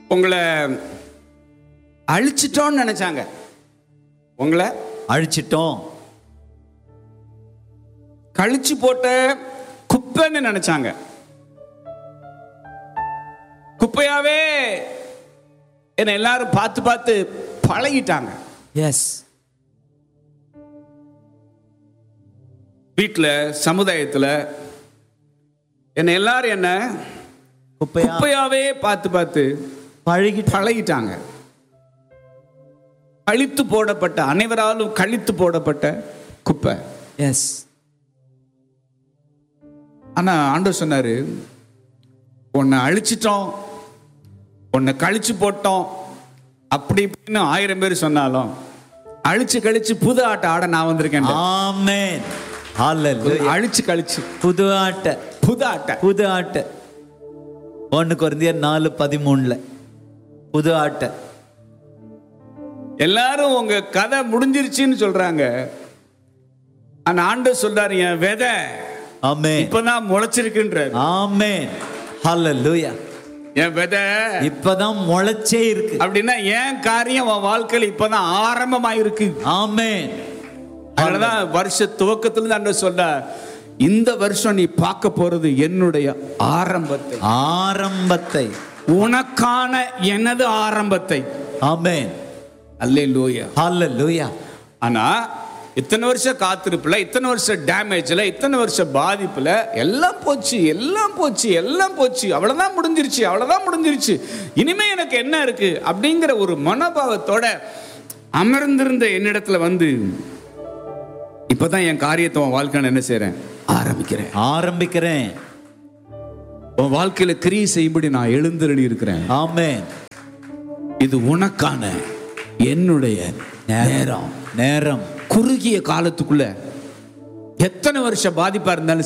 உங்களை அழிச்சிட்டோன்னு நினைச்சாங்க உங்களை அழிச்சிட்டோம் கழிச்சு போட்ட குப்பைன்னு நினைச்சாங்க குப்பையாவே என்னை எல்லாரும் பார்த்து பார்த்து பழகிட்டாங்க எஸ் வீட்டில் சமுதாயத்தில் என்னை எல்லாரும் என்ன குப்பையா குப்பையாவே பார்த்து பார்த்து பழகிட்டு பழகிட்டாங்க கழித்து போடப்பட்ட அனைவராலும் கழித்து போடப்பட்ட குப்பை எஸ் ஆனா ஆண்டவர் சொன்னாரு உன்னை அழிச்சிட்டோம் உன்னை கழிச்சு போட்டோம் அப்படி இப்படின்னு ஆயிரம் பேர் சொன்னாலும் அழிச்சு கழிச்சு புது ஆட்டம் ஆட நான் வந்திருக்கேன் ஆமென் ஹalleluya அழிச்சு கழிச்சு புது ஆட்ட புது ஆட்ட புது ஆட்ட ஒன்று குறைந்தியர் நாலு பதிமூணுல புது ஆட்ட எல்லாரும் உங்க கதை முடிஞ்சிருச்சுன்னு சொல்றாங்க ஆனா ஆண்டவர் சொல்றாரு என் விதை ஆமென் இப்பதான் முளைச்சிருக்குன்றாரு ஆமென் ஹalleluya என் விதை இப்பதான் முளைச்சே இருக்கு அப்படின்னா என் காரியம் உன் வாழ்க்கையில இப்பதான் ஆரம்பமாயிருக்கு ஆமென் அதனாலதான் வருஷ துவக்கத்துல இருந்து ஆண்டவர் சொல்றார் இந்த வருஷம் நீ பார்க்க போறது என்னுடைய ஆரம்பத்தை ஆரம்பத்தை உனக்கான எனது ஆரம்பத்தை ஆமென் அல்லே லூயா ஹalleluya ஆனா இத்தனை வருஷம் காத்திருப்புல இத்தனை வருஷம் டேமேஜ்ல இத்தனை வருஷம் பாதிப்புல எல்லாம் போச்சு எல்லாம் போச்சு எல்லாம் போச்சு அவ்வளவுதான் முடிஞ்சிருச்சு அவ்வளவுதான் முடிஞ்சிருச்சு இனிமே எனக்கு என்ன இருக்கு அப்படிங்கிற ஒரு மனோபாவத்தோட அமர்ந்திருந்த என்னிடத்துல வந்து இப்பதான் என் காரியத்தை உன் வாழ்க்கையில என்ன செய்றேன் ஆரம்பிக்கிறேன் ஆரம்பிக்கிறேன் உன் வாழ்க்கையில கிரியை செய்யும்படி நான் எழுந்தருளி இருக்கிறேன் ஆமென் இது உனக்கான என்னுடைய நேரம் நேரம் குறுகிய காலத்துக்குள்ள எத்தனை வருஷம் பாதிப்பா இருந்தாலும்